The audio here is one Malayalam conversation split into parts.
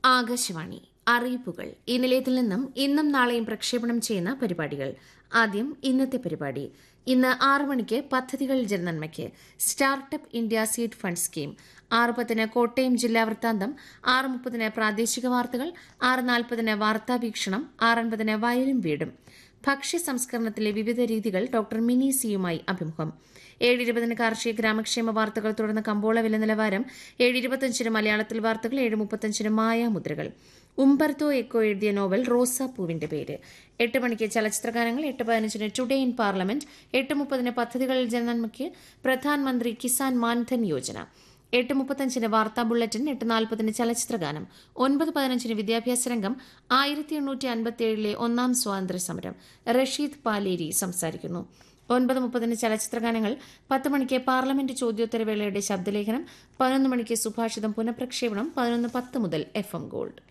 ആകാശവാണി അറിയിപ്പുകൾ ഈ നിലയത്തിൽ നിന്നും ഇന്നും നാളെയും പ്രക്ഷേപണം ചെയ്യുന്ന പരിപാടികൾ ആദ്യം ഇന്നത്തെ പരിപാടി ഇന്ന് ആറ് മണിക്ക് പദ്ധതികൾ ജനനന്മയ്ക്ക് startup India seed fund scheme ആറ് പത്തിന് കോട്ടയം ജില്ലാ വൃത്താന്തം ആറ് മുപ്പതിന് പ്രാദേശിക വാർത്തകൾ ആറ് നാൽപ്പതിന് വാർത്താവീക്ഷണം ആറ് അൻപതിന് വയലും വീടും ഭക്ഷ്യ സംസ്കരണത്തിലെ വിവിധ രീതികൾ ഡോക്ടർ മിനി സിയുമായി അഭിമുഖം ഏഴ് ഇരുപതിന് കാർഷിക ഗ്രാമക്ഷേമ വാർത്തകൾ തുടർന്ന് കമ്പോള വില നിലവാരം ഏഴ് ഇരുപത്തഞ്ചിന് മലയാളത്തിൽ വാർത്തകൾ ഏഴ് മുപ്പത്തഞ്ചിന് മായാമുദ്രകൾ ഉംബർത്തോ എക്കോ എഴുതിയ നോവൽ റോസാപ്പൂവിന്റെ പേര് എട്ട് മണിക്ക് ചലച്ചിത്രഗാനങ്ങൾ എട്ട് പതിനഞ്ചിന് ടുഡേ ഇൻ പാർലമെന്റ് എട്ട് മുപ്പതിന് പദ്ധതികളിൽ ജനനന്മയ്ക്ക് പ്രധാനമന്ത്രി കിസാൻ മാൻധൻ യോജന എട്ട് മുപ്പത്തഞ്ചിന് വാർത്താ ബുള്ളറ്റിൻ എട്ട് നാൽപ്പതിന് ചലച്ചിത്രഗാനം ഒൻപത് പതിനഞ്ചിന് വിദ്യാഭ്യാസ രംഗം ആയിരത്തി എണ്ണൂറ്റി അൻപത്തിയേഴിലെ ഒന്നാം സ്വാതന്ത്ര്യ സമരം റഷീദ് പാലേരി സംസാരിക്കുന്നു ഒൻപത് മുപ്പതിന് ചലച്ചിത്രഗാനങ്ങൾ പത്ത് മണിക്ക് പാർലമെന്റ് ചോദ്യോത്തരവേളയുടെ ശബ്ദലേഖനം പതിനൊന്ന് മണിക്ക് സുഭാഷിതം പുനഃപ്രക്ഷേപണം പതിനൊന്ന് പത്ത് മുതൽ എഫ് എം ഗോൾഡ്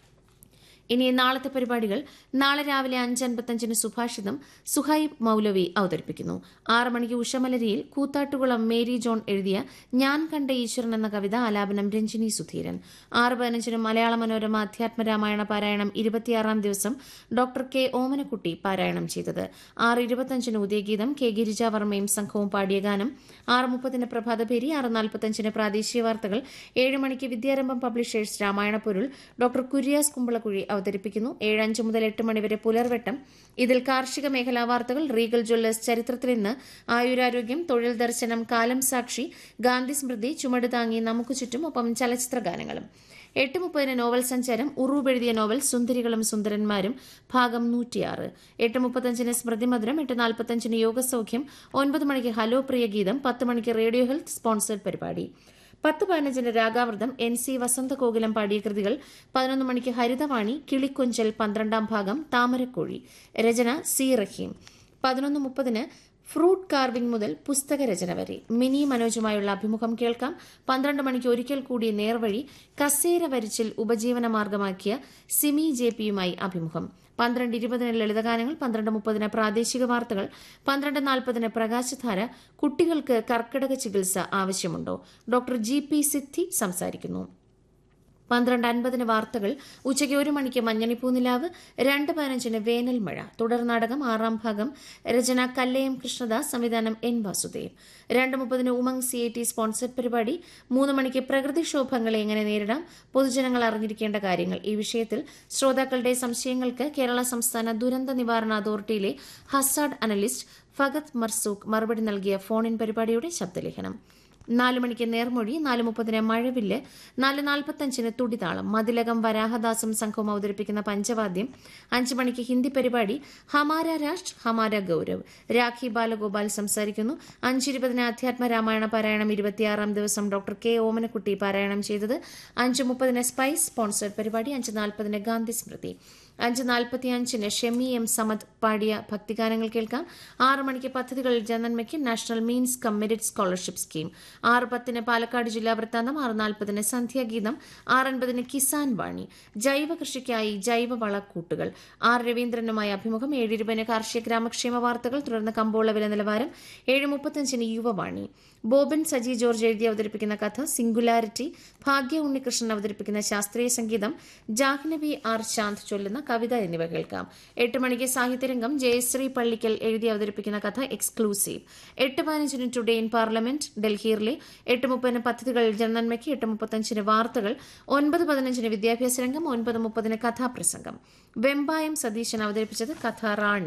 ഇനി നാളത്തെ പരിപാടികൾ നാളെ രാവിലെ അഞ്ച് അൻപത്തഞ്ചിന് സുഭാഷിതം സുഹൈബ് മൌലവി അവതരിപ്പിക്കുന്നു ആറ് മണിക്ക് ഉഷമലരിയിൽ കൂത്താട്ടുകുളം മേരി ജോൺ എഴുതിയ ഞാൻ കണ്ട ഈശ്വരൻ എന്ന കവിത ആലാപനം രഞ്ജിനി സുധീരൻ ആറ് പതിനഞ്ചിന് മലയാള മനോരമ അധ്യാത്മരാമായണ പാരായണം ഇരുപത്തിയാറാം ദിവസം ഡോക്ടർ കെ ഓമനക്കുട്ടി പാരായണം ചെയ്തത് ആറ് ഇരുപത്തഞ്ചിന് ഉദയഗീതം കെ ഗിരിജാവർമ്മയും സംഘവും പാടിയ ഗാനം ആറ് മുപ്പതിന് പ്രഭാതഭേരി ആറ് നാൽപ്പത്തഞ്ചിന് പ്രാദേശിക വാർത്തകൾ ഏഴ് മണിക്ക് വിദ്യാരംഭം പബ്ലിഷേഴ്സ് രാമായണ പൊരുൾ ഡോക്ടർ കുര്യാസ് കുമ്പളക്കുഴി അവതരിപ്പിക്കുന്നു ഏഴ് അഞ്ച് മുതൽ എട്ട് മണിവരെ പുലർവട്ടം ഇതിൽ കാർഷിക മേഖലാ വാർത്തകൾ റീഗൽ ജ്വല്ലേഴ്സ് ചരിത്രത്തിൽ ഇന്ന് ആയുരാരോഗ്യം തൊഴിൽ ദർശനം കാലം സാക്ഷി ഗാന്ധി സ്മൃതി ചുമട് താങ്ങി നമുക്ക് ചുറ്റും ഒപ്പം ചലച്ചിത്ര ഗാനങ്ങളും എട്ട് മുപ്പതിന് നോവൽ സഞ്ചാരം ഉറൂബ് എഴുതിയ നോവൽ സുന്ദരികളും സുന്ദരന്മാരും ഭാഗം നൂറ്റിയാറ് എട്ട് മുപ്പത്തഞ്ചിന് സ്മൃതി മധുരം എട്ട് നാൽപ്പത്തഞ്ചിന് യോഗസൗഖ്യം ഒൻപത് മണിക്ക് ഹലോ പ്രിയ ഗീതം പത്ത് മണിക്ക് റേഡിയോ ഹെൽത്ത് സ്പോൺസേഡ് പരിപാടി പത്ത് പതിനഞ്ചിന് രാഗാവൃതം എൻ സി വസന്തകോകിലം പാടിയ കൃതികൾ പതിനൊന്ന് മണിക്ക് ഹരിതവാണി കിളിക്കൊഞ്ചൽ പന്ത്രണ്ടാം ഭാഗം താമരക്കോഴി രചന സി റഹീം പതിനൊന്ന് മുപ്പതിന് ഫ്രൂട്ട് കാർവിംഗ് മുതൽ പുസ്തക രചന വരെ മിനി മനോജുമായുള്ള അഭിമുഖം കേൾക്കാം പന്ത്രണ്ട് മണിക്ക് ഒരിക്കൽ കൂടി നേർവഴി കസേര വരിച്ചിൽ ഉപജീവന മാർഗമാക്കിയ സിമി ജെ പിയുമായി അഭിമുഖം പന്ത്രണ്ട് ഇരുപതിന് ലളിതഗാനങ്ങൾ പന്ത്രണ്ട് മുപ്പതിന് പ്രാദേശിക വാർത്തകൾ പന്ത്രണ്ട് നാൽപ്പതിന് പ്രകാശധാര കുട്ടികൾക്ക് കർക്കിടക ചികിത്സ ആവശ്യമുണ്ടോ ഡോക്ടർ ജി പി സിദ്ധി സംസാരിക്കുന്നു പന്ത്രണ്ട് അൻപതിന് വാർത്തകൾ ഉച്ചയ്ക്ക് ഒരു മണിക്ക് മഞ്ഞണിപ്പൂനിലാവ് രണ്ട് പതിനഞ്ചിന് വേനൽ മഴ തുടർ നാടകം ആറാം ഭാഗം രചന കല്ലയം കൃഷ്ണദാസ് സംവിധാനം എൻ വാസുദേവ് രണ്ട് മുപ്പതിന് Umang C I T sponsored പരിപാടി മൂന്ന് മണിക്ക് പ്രകൃതിക്ഷോഭങ്ങളെ എങ്ങനെ നേരിടാം പൊതുജനങ്ങൾ അറിഞ്ഞിരിക്കേണ്ട കാര്യങ്ങൾ ഈ വിഷയത്തിൽ ശ്രോതാക്കളുടെ സംശയങ്ങൾക്ക് കേരള സംസ്ഥാന ദുരന്ത നിവാരണ അതോറിറ്റിയിലെ ഹസാഡ് അനലിസ്റ്റ് ഫഗത് മർസൂഖ് മറുപടി നൽകിയ ഫോൺ ഇൻ പരിപാടിയുടെ ശബ്ദലേഖനം നാല് മണിക്ക് നേർമൊഴി നാല് മുപ്പതിന് മഴവില്ല് നാല് നാൽപ്പത്തഞ്ചിന് തുടിതാളം മതിലകം വരാഹദാസും സംഘവും അവതരിപ്പിക്കുന്ന പഞ്ചവാദ്യം അഞ്ച് മണിക്ക് ഹിന്ദി പരിപാടി ഹമാര രാഷ്ട്ര ഹമാര ഗൌരവ് രാഖി ബാലഗോപാൽ സംസാരിക്കുന്നു അഞ്ചിരുപതിന് അധ്യാത്മ രാമായണ പാരായണം ഇരുപത്തിയാറാം ദിവസം ഡോക്ടർ കെ ഓമനക്കുട്ടി പാരായണം ചെയ്തത് അഞ്ച് മുപ്പതിന് സ്പൈസ് സ്പോൺസേഡ് പരിപാടി അഞ്ച് നാൽപ്പതിന് ഗാന്ധി സ്മൃതി അഞ്ച് നാൽപ്പത്തിയഞ്ചിന് ഷെമി എം സമദ് പാടിയ ഭക്തിഗാനങ്ങൾ കേൾക്കാം ആറ് മണിക്ക് പദ്ധതികൾ ജനന്മയ്ക്ക് national means cum merit scholarship scheme ആറ് പത്തിന് പാലക്കാട് ജില്ലാ വൃത്താന്തം ആറ് നാൽപ്പതിന് സന്ധ്യാഗീതം ആറ് അൻപതിന് കിസാൻ വാണി ജൈവ കൃഷിക്കായി ജൈവവള കൂട്ടുകൾ ആർ രവീന്ദ്രനുമായി അഭിമുഖം ഏഴ് ഇരുപതിന് കാർഷിക ഗ്രാമക്ഷേമ വാർത്തകൾ തുടർന്ന് കമ്പോള വില നിലവാരം ഏഴ് മുപ്പത്തഞ്ചിന് യുവവാണി ബോബൻ സജി ജോർജ് എഴുതി അവതരിപ്പിക്കുന്ന കഥ സിംഗുലാരിറ്റി ഭാഗ്യ ഉണ്ണികൃഷ്ണൻ അവതരിപ്പിക്കുന്ന ശാസ്ത്രീയ സംഗീതം ജാഹ്നവി ആർ ശാന്ത് ചൊല്ലുന്ന കവിത എന്നിവ കേൾക്കാം എട്ട് മണിക്ക് സാഹിത്യരംഗം ജയശ്രീ പള്ളിക്കൽ എഴുതി അവതരിപ്പിക്കുന്ന കഥ എക്സ്ക്ലൂസീവ് എട്ട് പതിനഞ്ചിന് ടുഡേ ഇൻ പാർലമെന്റ് ഡൽഹിയിലെ എട്ട് മുപ്പതിന് പദ്ധതികൾ ജനനന്മയ്ക്ക് എട്ട് മുപ്പത്തഞ്ചിന് വാർത്തകൾ ഒൻപത് പതിനഞ്ചിന് വിദ്യാഭ്യാസ രംഗം ഒൻപത് മുപ്പതിന് കഥാപ്രസംഗം വെമ്പായം സതീശൻ അവതരിപ്പിച്ചത് കഥ റാണി